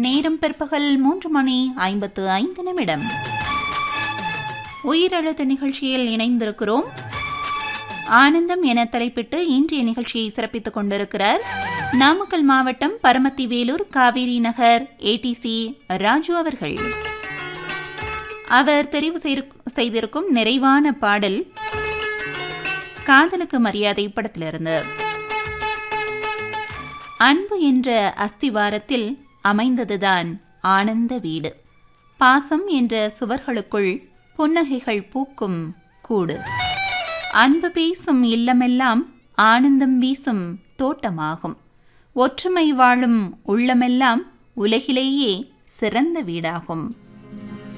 நேரம் பிற்பகல் மூன்று மணி ஐம்பத்து ஐந்து நிமிடம் உயிரெழுத்து நிகழ்ச்சியில் இணைந்திருக்கிறோம் ஆனந்தம் என தலைப்பிட்டு இன்றைய நிகழ்ச்சியை சிறப்பித்துக் கொண்டிருக்கிறார் நாமக்கல் மாவட்டம் பரமத்தி வேலூர் காவேரி நகர் ஏடிசி ராஜு அவர்கள் அவர் தெரிவு செய்திருக்- செய்திருக்கும் நிறைவான பாடல் காதலுக்கு மரியாதை படத்திலிருந்து அன்பு என்ற அஸ்திவாரத்தில் அமைந்ததுதான் ஆனந்த வீடு பாசம் என்ற சுவர்களுக்குள் புன்னகைகள் பூக்கும் கூடு அன்பு பேசும் இல்லமெல்லாம் ஆனந்தம் வீசும் தோட்டமாகும் ஒற்றுமை வாழும் உள்ளமெல்லாம் உலகிலேயே சிறந்த வீடாகும்